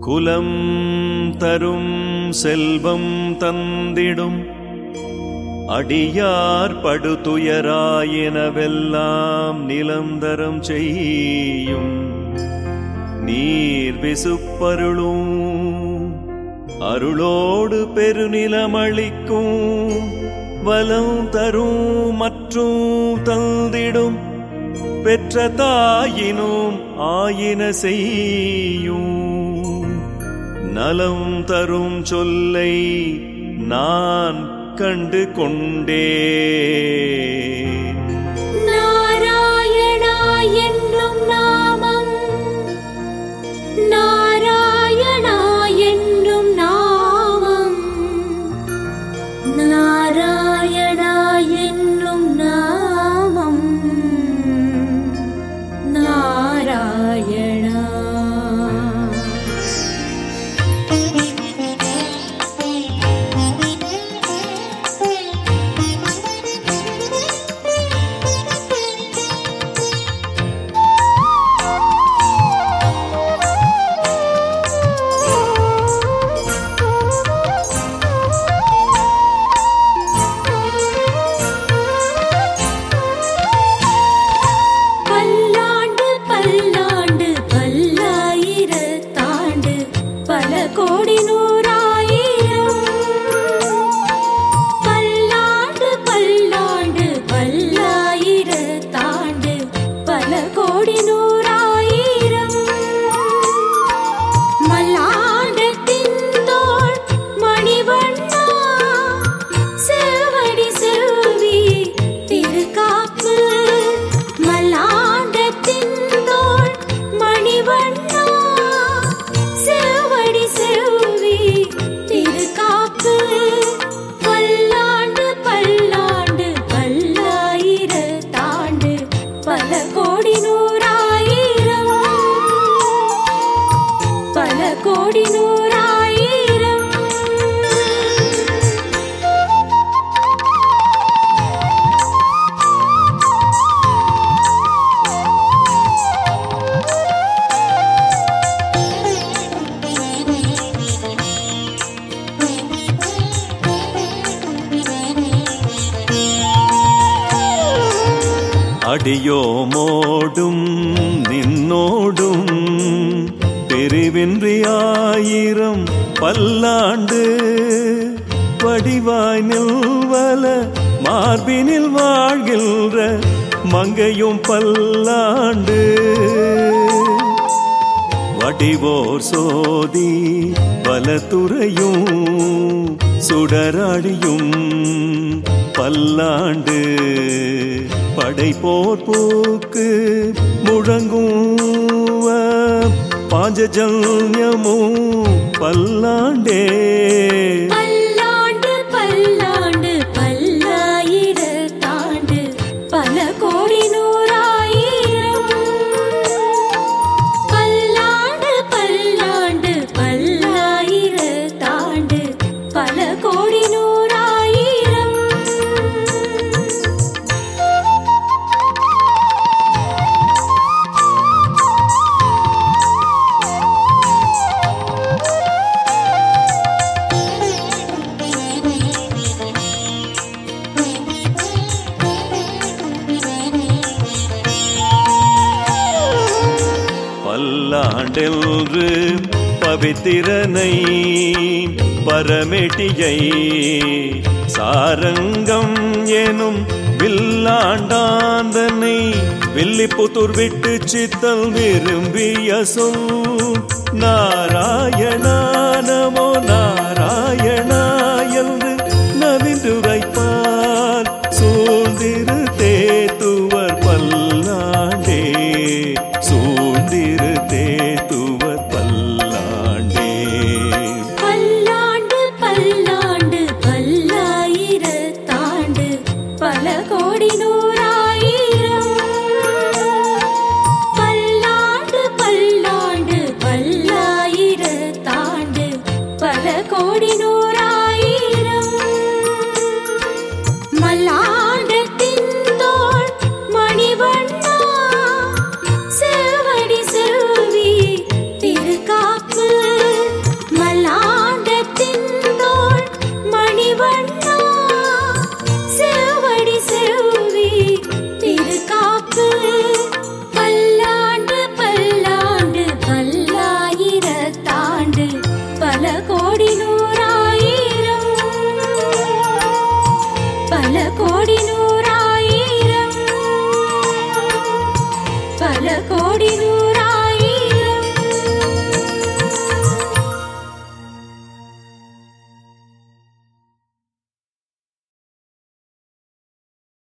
குலம் தரும் செல்வம் தந்திடும் அடியார் படுதுயராயினவெல்லாம் நிலந்தரம் செய்யும் நீர் விசுப்பருளும் அருளோடு பெருநிலமளிக்கும் வலம் தரும் மற்றும் தந்திடும் பெற்ற தாயினும் ஆயின செய்யும் நலம் தரும் சொல்லை நான் கண்டு கொண்டேன் நாராயணா என்னும் நாமம் நாராயணா என்னும் நாமம் நாராயணா என்னும் நாமம் நாராயணா பல்லாண்டு பல்லாண்டு பல்லாயிரத்தாண்டு பல கோடி நூறாயிரம் பல்லாண்டு பல்லாண்டு பல்லாயிரத்தாண்டு பல கோடி நூறாயிரம் மல்லாண்டத்தின் தோள் மணிவண்ணா செல்வடி செல்வி திருக்காப்பு மல்லாண்டத்தின் தோள் மணிவண்ணா செல்வடி செல்வி திருக்காப்பு பல்லாண்டு பல்லாண்டு பல்லாயிரத்தாண்டு பல கோடி நூறாயிரம் பல கோடி நூறாயிரம் அடியோமோடும் நின்னோடும் பிரிவின்றி ஆயிரம் பல்லாண்டு வடிவாய் நில்வல மார்பினில் வாழ்கின்ற மங்கையும் பல்லாண்டு வடிவோர் சோதி பலத்துறையும் சுடராடியும் பல்லாண்டு படைப்போர் பூக்கு முழங்கும் பாஞ்சஜன்யமும் பல்லாண்டே பல்லாண்டு பல்லாண்டு பல்லாயிரத்தாண்டு பல கோடி நூறாயிரம் பல்லாண்டு பல்லாண்டு பல்லாயிரத்தாண்டு பல கோடி நூறாயிரம் பல்லாண்டென்று பவித்திரனை பரமெட்டியை சாரங்கம் எனும் வில்லாண்டாந்தனை வில்லிப்புத்தூர் விட்டு சித்தல் விரும்பிய சொல் நாராயணா நமோ நாராயணா என்று நவிந்துரைப்பார் சூழ்ந்திரு தேத்துவர் பல்லாண்டே சூழ்ந்திரு தேத்துவர் பல்லாண்டே பல்லாண்டு பல்லாண்டு பல்லாயிரத்தாண்டு பல கோடி நூறாயிரம் பல்லாண்டு பல்லாண்டு பல்லாயிரத்தாண்டு பல கோடி நூறாயிரம் மல்லாண்டத்தின் தோள் மணிவண்ணா செல்வடி செல்வி கோடி நூறாயிரம்